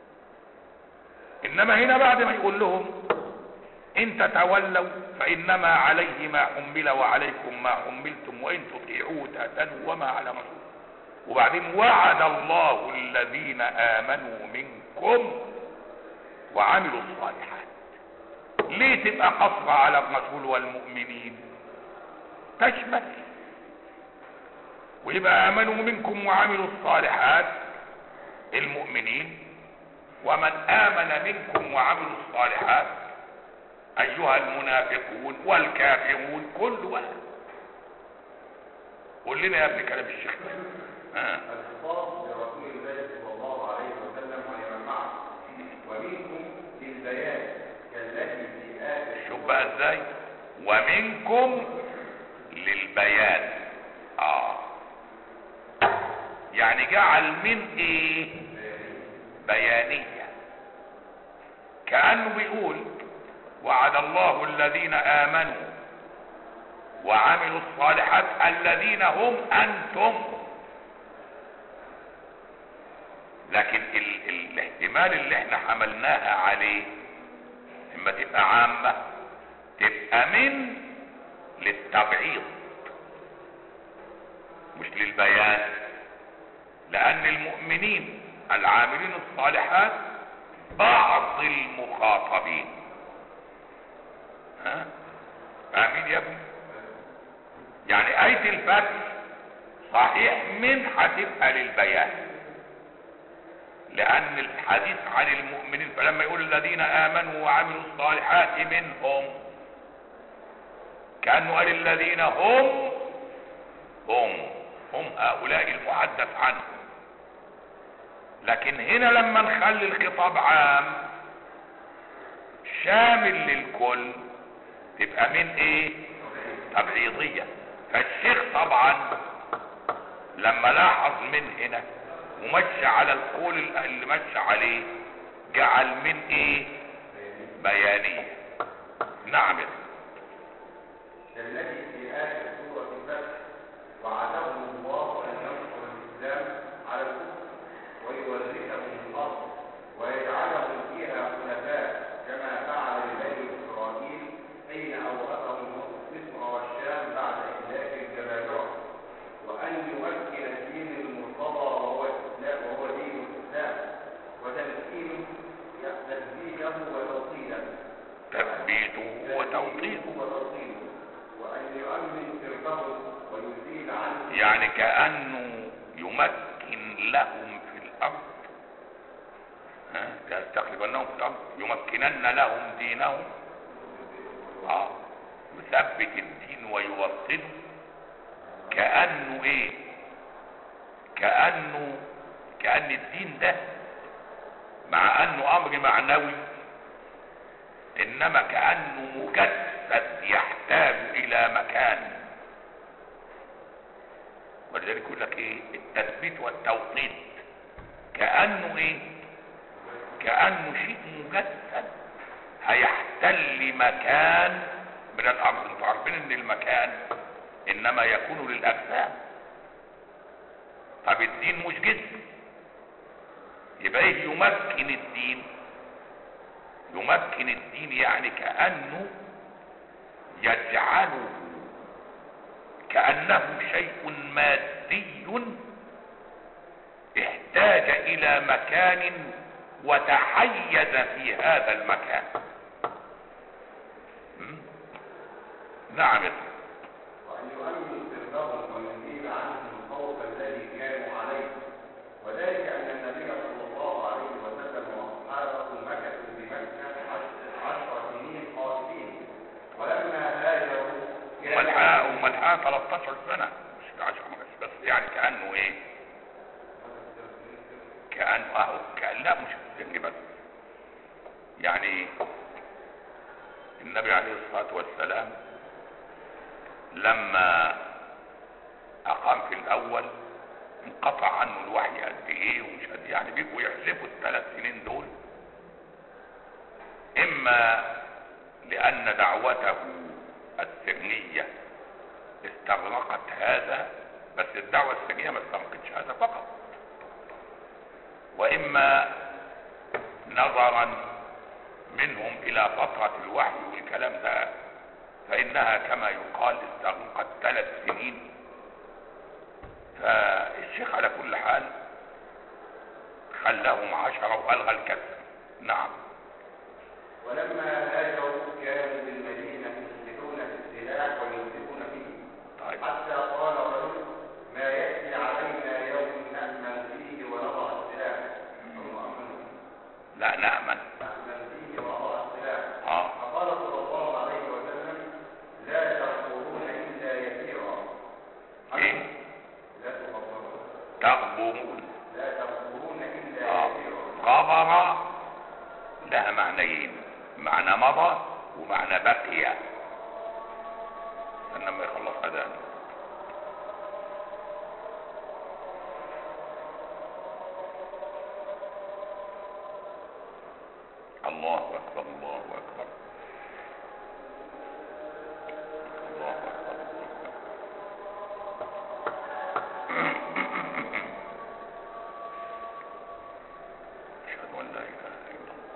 انما هنا بعد ما يقول لهم ان تتولوا فانما عليه ما حمل وعليكم ما حملتم وان تطيعوه تهتدوا وما على رسول وبعدين وعد الله الذين امنوا منكم وعملوا الصالحات ليه تبقى قصرة على الرسول والمؤمنين تشمل ويبقى امنوا منكم وعملوا الصالحات المؤمنين ومن امن منكم وعملوا الصالحات ايها المنافقون والكافرون كل واحد قول لنا يا ابن كلام الشيخ آه. الخطاب لرسول الله صلى الله عليه وسلم ولمن معه ومنكم للبيان كالتي في آية شوف بقى ازاي ومنكم للبيان اه يعني جعل من ايه بيانية كأنه بيقول وعد الله الذين آمنوا وعملوا الصالحات الذين هم أنتم لكن ال ال الاحتمال اللي احنا حملناها عليه اما تبقى عامة تبقى من للتبعيض مش للبيان لان المؤمنين العاملين الصالحات بعض المخاطبين ها فاهمين يا ابني يعني آية الفتح صحيح من هتبقى للبيان لأن الحديث عن المؤمنين فلما يقول الذين آمنوا وعملوا الصالحات منهم كأنه قال الذين هم هم هم هؤلاء المحدث عنهم لكن هنا لما نخلي الخطاب عام شامل للكل تبقى من ايه تبعيضية فالشيخ طبعا لما لاحظ من هنا ومشى على القول اللي مشى عليه جعل من ايه بيانية نعم يا كالتي في آية سورة الفتح وعدهم الله أن ينصر الإسلام على الكفر ويورثهم الأرض ويجعلهم فيها خلفاء كما فعل لبني إسرائيل حين أورثهم مصر والشام بعد إهلاك الجبابرة وأن يمكن الدين المرتضى وهو الإسلام وهو دين الإسلام وتمكينه تثبيته وتوطيده تثبيته وتوطيده وتوطيده وأن يؤمن سرته ويزيل عنه يعني كأنه يمكن لهم في الأرض ها يستخلفنهم في الأرض يمكنن لهم دينهم اه يثبت الدين ويوطنه كأنه ايه كأنه كأن الدين ده مع انه امر معنوي انما كأنه مجسد يحتاج الى مكان ولذلك يقول لك ايه التثبيت والتوطيد كأنه ايه كأنه شيء مجسد هيحتل مكان من الارض انتوا عارفين ان المكان انما يكون للاجسام طب الدين مش جسم يبقى ايه يمكن الدين يمكن الدين يعني كأنه يجعله كأنه شيء مادي احتاج الى مكان وتحيز في هذا المكان م? نعم يا سيدي. وأن يؤمن سرهم ويزيل عنهم الخوف الذي كانوا عليه وذلك أن النبي صلى الله عليه وسلم وأصحابه مكثوا بمكة عشر- عشر سنين خالدين ولما هاجروا إلى وملحقها وملحقها 13 سنة مش 10 بس بس يعني كأنه ايه كأنه اهو كأن لا مش في السن بس يعني النبي عليه الصلاة والسلام لما اقام في الاول انقطع عنه الوحي قد ايه ومش قد إيه. يعني بيبقوا يحلفوا الثلاث سنين دول اما لان دعوته السرية استغرقت هذا بس الدعوة السرية ما استغرقتش هذا فقط وإما نظرا منهم إلى فترة الوحي والكلام ده فإنها كما يقال استغرقت ثلاث سنين فالشيخ على كل حال خلاهم عشرة وألغى الكسر نعم ولما هاجروا كانوا بالمدينة يفسدون في السلاح ويمسكون فيه طيب حتى قال رجل ما يأتي علينا يوم نأمن فيه ونضع السلاح ثم أمنوا لا نأمن نأمن فيه ونضع السلاح اه فقال صلى الله عليه وسلم لا تغفرون إلا يسيرا ايه لا تغفرون تغبرون لا تغفرون إلا آه. يسيرا غبر لها معنيين معنى مضى ومعنى بقي لما يخلص هذا الله اكبر الله اكبر الله اكبر اشهد ان لا اله الا الله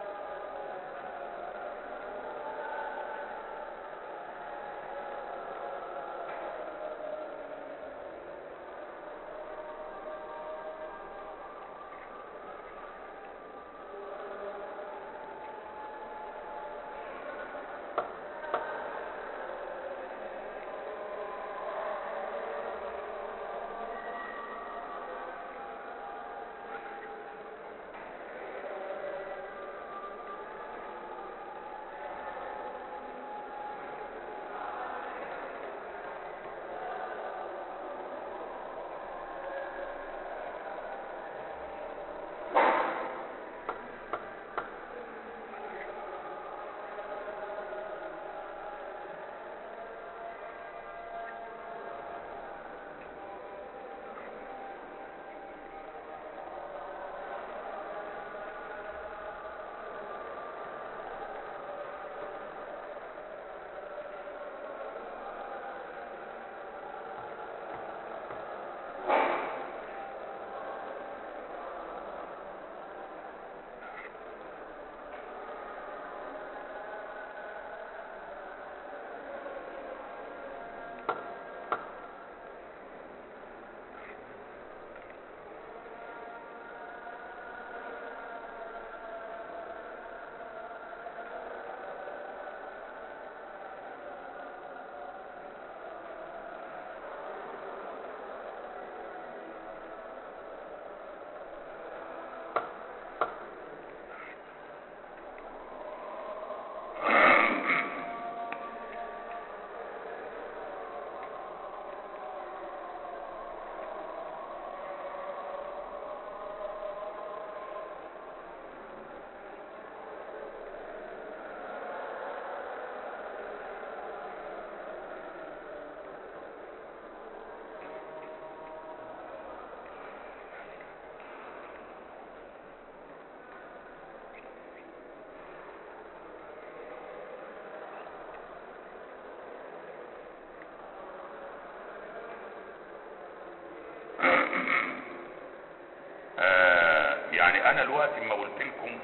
آه يعني انا الوقت ما قلت لكم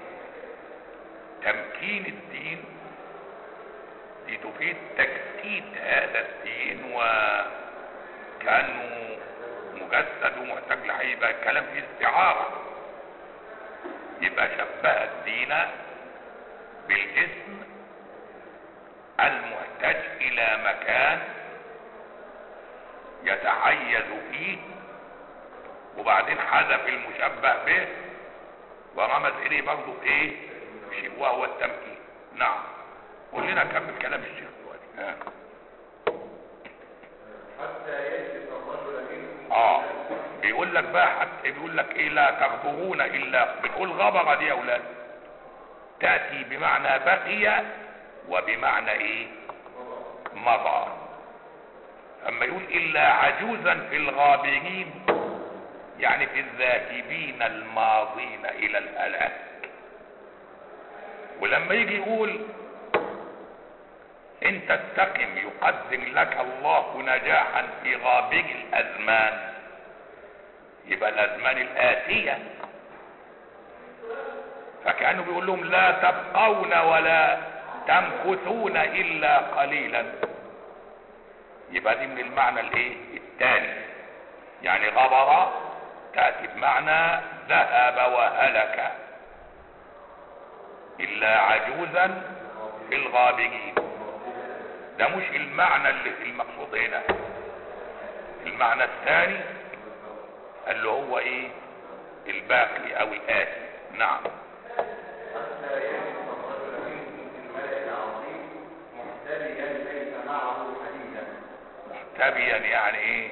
تمكين الدين دي تفيد تجسيد هذا الدين وكانه مجسد ومحتاج لحي يبقى الكلام فيه استعاره يبقى شبه الدين بالجسم المحتاج الى مكان يتحيز فيه وبعدين حذف المشبه به ورمز اليه برضه بايه شيء وهو التمكين نعم قول لنا كمل كلام الشيخ دلوقتي ها. حتى يجلس الرجل منكم اه بيقول لك بقى حتى بيقول لك ايه لا تغبرون الا بنقول غبر دي يا اولاد تاتي بمعنى بقي وبمعنى ايه مضى اما يقول الا عجوزا في الغابرين يعني في الذاهبين الماضين الى الهلاك ولما يجي يقول ان تستقم يقدم لك الله نجاحا في غابر الازمان يبقى الازمان الاتيه فكانه بيقول لهم لا تبقون ولا تمكثون الا قليلا يبقى دي من المعنى الايه الثاني يعني غبر تاتي بمعنى ذهب وهلك الا عجوزا في الغابرين ده مش المعنى اللي في المقصود هنا المعنى الثاني اللي هو ايه الباقي او الاتي نعم حتى يجد الرجل منكم في الملأ العظيم محتبيا ليس معه حديدا محتبيا يعني ايه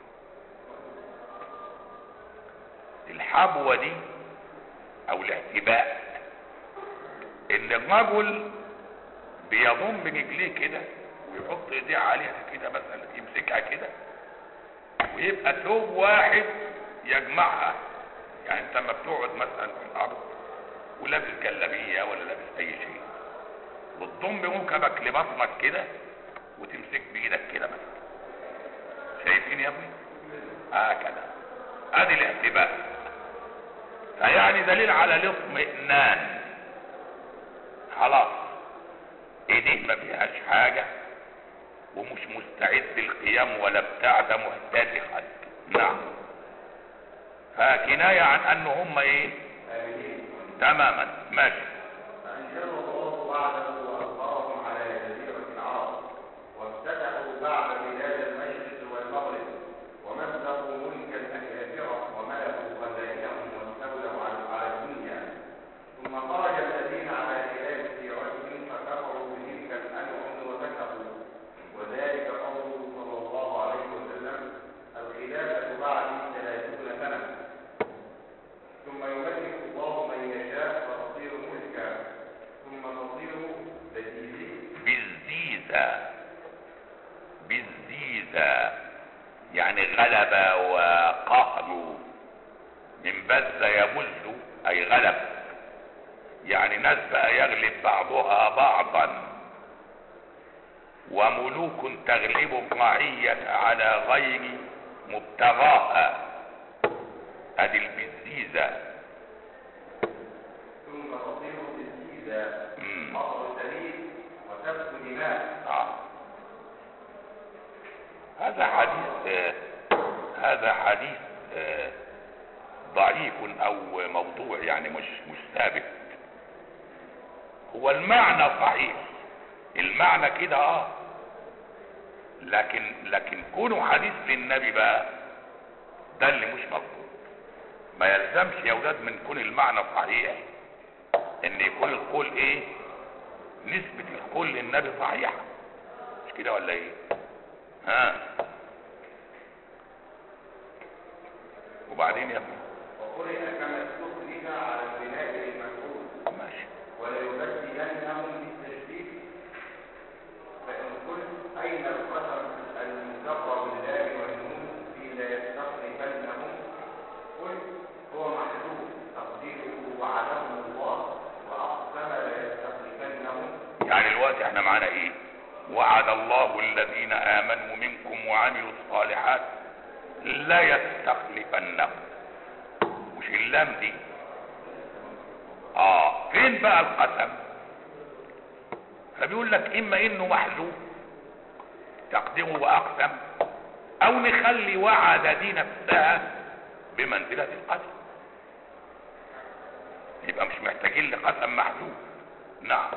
الحبوة دي او الاحتباء ان الرجل بيضم رجليه كده ويحط ايديه عليها كده مثلا يمسكها كده ويبقى ثوب واحد يجمعها يعني انت لما بتقعد مثلا في الارض ولابس جلابيه ولا لابس اي شيء بتضم ركبك لبطنك كده وتمسك بايدك كده مثلا شايفين يا ابني هكذا ادي الاحتباء فيعني دليل على الاطمئنان خلاص ايديه ما فيهاش حاجه ومش مستعد للقيام ولا بتاع ده محتاج خلق نعم فكنايه عن ان هم ايه آمنين تماما ماشي فأنزل الله وعده وأظهرهم على جزيرة العرب وافتتحوا بعد بلاد المشرق والمغرب ومزقوا ملكا الآخرة وملكوا خزائنهم واستولوا على على الدنيا ثم خرج الذين على خلاف سيرتهم فكفروا بتلك الأنعم وفسقوا وذلك قوله صلى الله عليه وسلم الخلافة بعدي ثلاثون سنة ثم يملك الله من يشاء فتصير ملكا ثم تصير لذيذين بالزيزة بالزيزة يعني غلب وقهر من بز يبز اي غلب يعني ناس بقى يغلب بعضها بعضا وملوك تغلب الرعية على غير مبتغاها ادي البزيزة ثم تصير لذيذا مم. مطر سليم وسفك دماء آه. هذا حديث آه، هذا حديث آه، ضعيف او موضوع يعني مش مش ثابت هو المعنى صحيح المعنى كده اه لكن لكن كونه حديث للنبي بقى ده اللي مش مظبوط ما يلزمش يا اولاد من كون المعنى صحيح ان يكون القول ايه نسبة القول للنبي صحيحة مش كده ولا ايه ها وبعدين يا ابني وقرئ كما استخرج على البناء المفعول ماشي وليبدلنهم بالتشديد فإن قلت أين القسم المنتقى بالله والنون في لا يستخلفنهم قلت هو محذوف تقديره وعدهم الله وأقسم لا يستخلفنهم يعني الوقت احنا معانا ايه وعد الله الذين امنوا منكم وعملوا الصالحات لا يستخلفنهم مش اللام دي اه فين بقى القسم فبيقول لك اما انه محذوف تقديره واقسم او نخلي وعد دي نفسها بمنزله القسم يبقى مش محتاجين لقسم محذوف نعم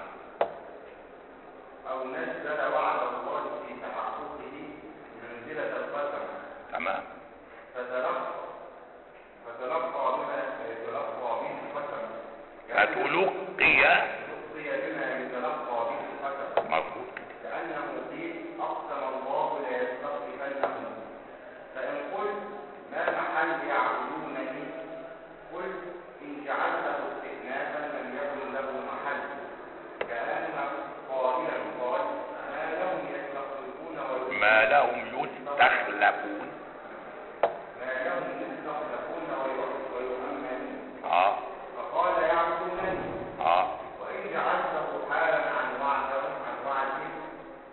أو نزل وعد الله في تحققه منزلة القسم تمام فتلقى فتلقى بما يتلقى به القسم فتلقي تلقي بما يتلقى به القسم مظبوط كده كأنه قيل أقسم الله لا يستخلفنهم فإن قلت ما محل يعبدونني قلت إن جعلته استئنافا لم يكن له محل كأن قائلا قال ما لهم يستخلفون ويؤمنون ما لهم يستخلفون ما لهم يستخلفون ويؤ- ويؤمنون اه فقال يعبدونني اه وإن جعلته حالا عن وعدهم عن وعدهم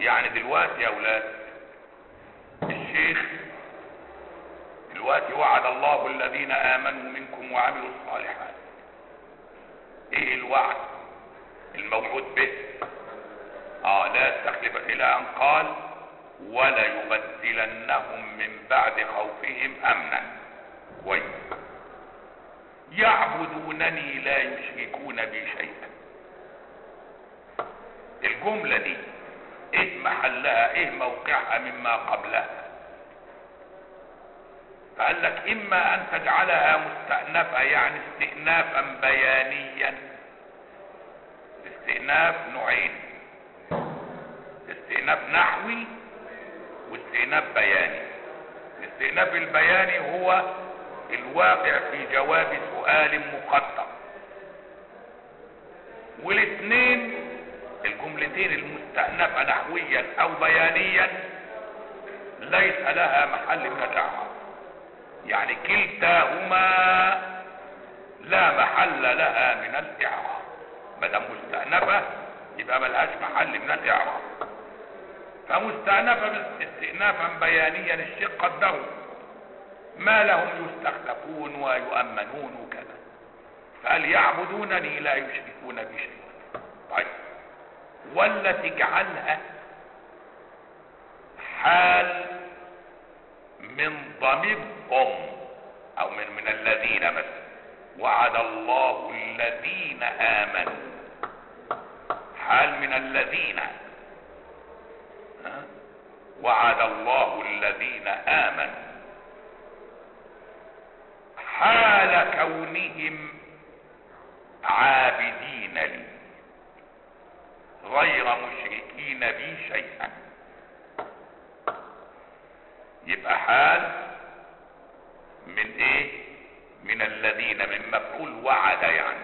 يعني دلوقتي يا اولاد الشيخ دلوقتي وعد الله الذين امنوا منكم وعملوا الصالحات ايه الوعد الموعود به اه لا يستخلف الى ان قال ولا يبدلنهم من بعد خوفهم امنا كويس يعبدونني لا يشركون بي شيئا الجمله دي ايه محلها ايه موقعها مما قبلها فقال لك اما ان تجعلها مستأنفة يعني استئنافا بيانيا الاستئناف نوعين استئناف نحوي واستئناف بياني الاستئناف البياني هو الواقع في جواب سؤال مقدر والاثنين الجملتين المستأنفة نحويا او بيانيا ليس لها محل من الاعراب يعني كلتاهما لا محل لها من الاعراب ما دام مستأنفة يبقى ملهاش محل من الاعراب فمستأنفة استئنافا بيانيا الشيخ قدروا ما لهم يستخلفون ويؤمنون وكذا فقال يعبدونني لا يشركون بي شيئا طيب ولا تجعلها حال من ضمير هم او من من الذين مثلا وعد الله الذين امنوا حال من الذين ها؟ وعد الله الذين امنوا حال كونهم عابدين لي غير مشركين بي شيئا يبقى حال من ايه من الذين من مفعول وعد يعني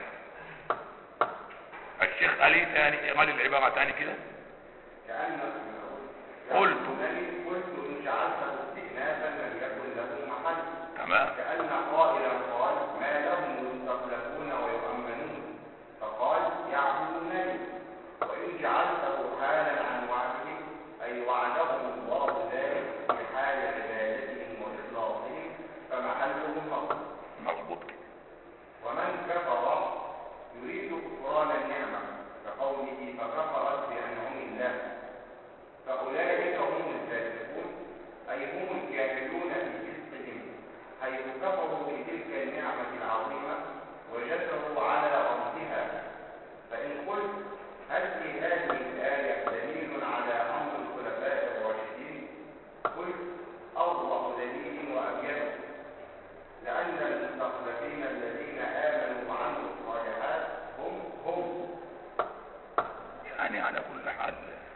الشيخ قال ايه تاني قال العبارة تاني كده كأنك قلت. كأنني قلت إن جعلته استئنافا لم يكن له محل تمام كأن قائلا قال ما لهم يستخلفون ويؤمنون فقال يعبدونني وإن جعلته حالا عن وعده أي وعدهم الله ذلك في حال عبادتهم وإخلاصهم فمحله فقط مظبوط كده ومن كفر يريد كفران النعمة كقوله فكفرت بأنعم الله فأولئك هم الفاسقون أي هم الكافرون في فسقهم حيث كفروا بتلك النعمة العظيمة وجسروا على رمزها فإن قلت هل في هذه الآية دليل على أمر الخلفاء الراشدين قلت أوضح دليل وأبين لأن المستخلفين الذين آمنوا وعملوا الصالحات هم هم يعني على كل حال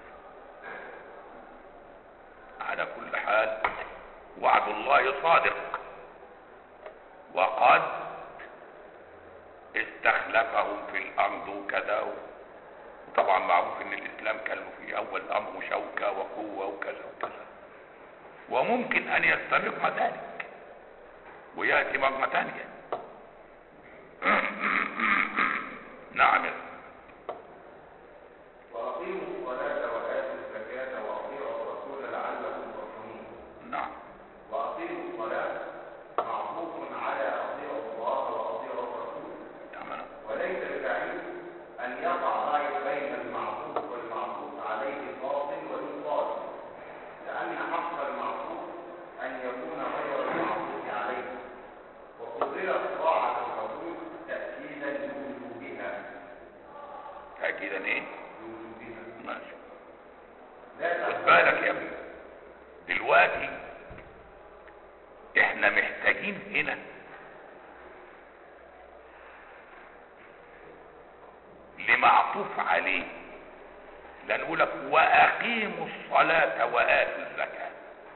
على كل حال وعد الله صادق وقد استخلفهم في الارض وكذا وطبعا معروف ان الاسلام كان له في اول الامر شوكه وقوه وكذا وكذا وممكن ان يستمر ذلك وياتي مره ثانيه نعم يا وأقيموا الصلاة وآتوا الزكاة وأطيعوا الرسول لعلكم ترحمون نعم وأقيموا الصلاة معطوف على أطيعوا الله وأطيعوا الرسول تمام وليس البعيد أن يقع بين المعطوف والمعطوف عليه باطل ويقال لأن حق المعطوف أن يكون غير المعطوف عليه وقدرت طاعة الرسول تأكيدا لوجوبها تاكيدا ايه لوجوبها ماشي لا خد تحتاج بالك يا ابني دلوقتي احنا محتاجين هنا لمعطوف عليه لان يقول لك واقيموا الصلاه واتوا الزكاه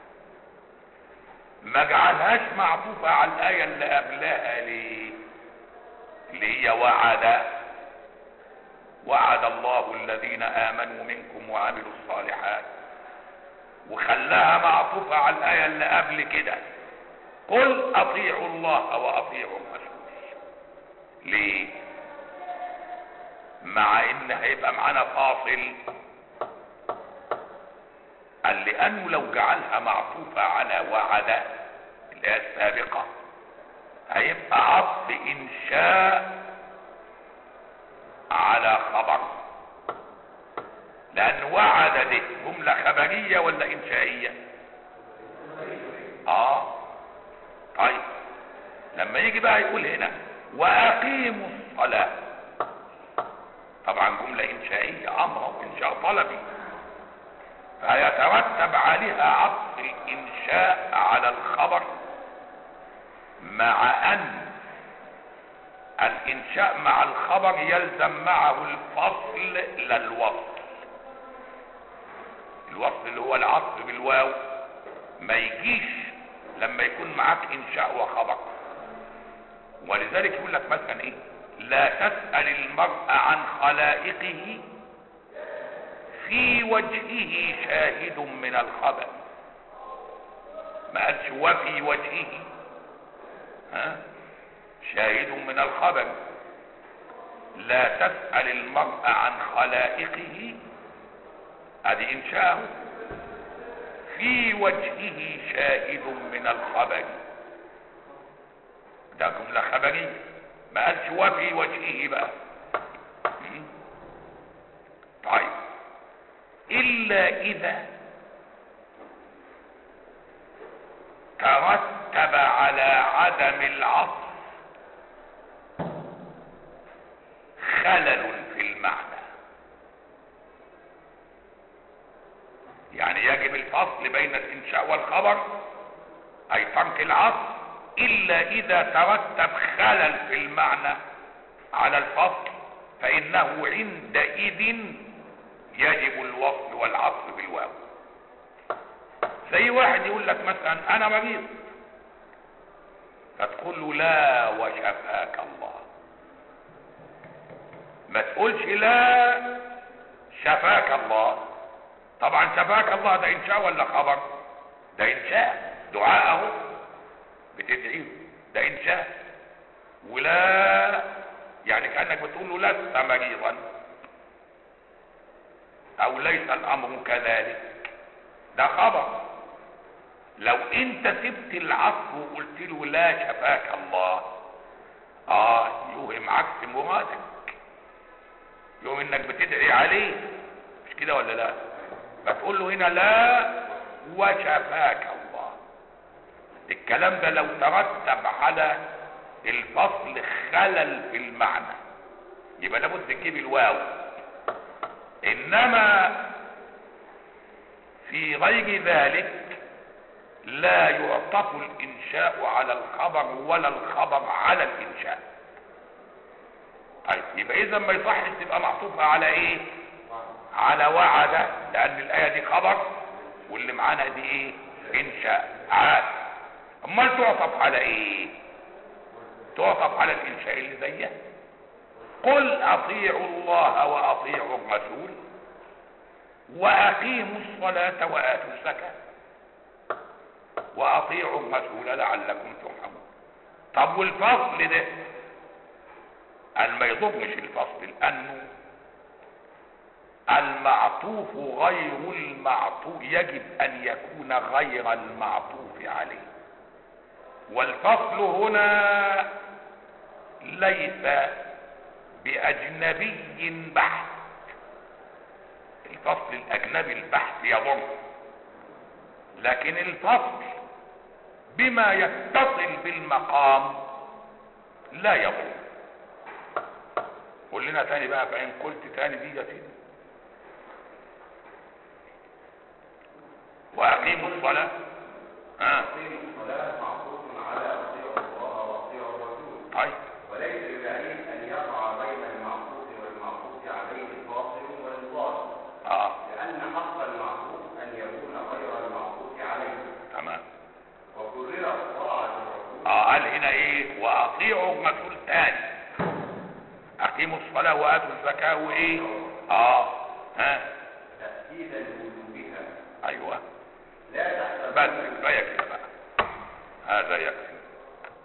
ما جعلهاش معطوفه على الايه اللي قبلها ليه اللي هي وعد وعد الله الذين امنوا منكم وعملوا الصالحات وخلاها معطوفة على الآية اللي قبل كده قل أطيعوا الله وأطيعوا الرسول ليه؟ مع إن هيبقى معانا فاصل قال لانه لو جعلها معطوفة على وعد اللي هي السابقة هيبقى عطف انشاء على خبر لان وعد دي جملة خبرية ولا انشائية اه طيب لما يجي بقى يقول هنا واقيموا الصلاة طبعا جملة انشائية امر انشاء طلبي فيترتب عليها عطف الانشاء على الخبر مع ان الانشاء مع الخبر يلزم معه الفصل لا الوصل الوصل اللي هو العطف بالواو ما يجيش لما يكون معاك انشاء وخبر ولذلك يقول لك مثلا ايه لا تسأل المرء عن خلائقه في وجهه شاهد من الخبر ما قالش وفي وجهه ها شاهد من الخبر لا تسأل المرء عن خلائقه هذه انشاءه في وجهه شاهد من الخبر ده جملة خبرية ما قالش وفي وجهه بقى م? طيب إلا إذا ترتب على عدم العطف خلل في المعنى يعني يجب الفصل بين الانشاء والخبر اي ترك العطف الا اذا ترتب خلل في المعنى على الفصل فانه عندئذ يجب الوصل والعطف بالواو زي واحد يقول لك مثلا انا مريض فتقول له لا وشفاك الله ما تقولش لا شفاك الله طبعا شفاك الله ده انشاء ولا خبر ده انشاء دعاء اهو بتدعيه ده انشاء ولا يعني كانك بتقول له لست مريضا او ليس الامر كذلك ده خبر لو انت سبت العطف وقلت له لا شفاك الله اه يوهم عكس مرادك يوم انك بتدعي عليه مش كده ولا لا فتقول له هنا لا وشفاك الله الكلام ده لو ترتب على الفصل خلل في المعنى يبقى لابد تجيب الواو انما في غير ذلك لا يعطف الانشاء على الخبر ولا الخبر على الانشاء طيب يبقى اذا ما يصحش تبقى معطوفه على ايه على وعد لان الايه دي خبر واللي معانا دي ايه انشاء عاد امال تعطف على ايه تعطف على الانشاء اللي زيها قل اطيعوا الله واطيعوا الرسول واقيموا الصلاه واتوا الزكاه واطيعوا الرسول لعلكم ترحمون طب والفصل ده قال ما يضمش الفصل لانه المعطوف غير المعطوف يجب ان يكون غير المعطوف عليه والفصل هنا ليس باجنبي بحت الفصل الاجنبي البحت يضم لكن الفصل بما يتصل بالمقام لا يضم قول لنا تاني بقى فان قلت تاني دي يا سيدي واقيموا الصلاه ها أقيموا الصلاة معطوف على أطيعوا الله وأطيعوا الرسول طيب وليس ببعيد أن يقع بين المعطوف والمعطوف عليه فاصل وانفاصل اه لأن حق المعطوف أن يكون غير المعطوف عليه تمام وكررت طاعة الرسول اه قال هنا ايه واطيعوا الرسول تاني اقيموا الصلاه واتوا الزكاه وايه اه ها تأكيدا لوجوبها ايوه لا تحسب بس كفايه كده بقى هذا يكفي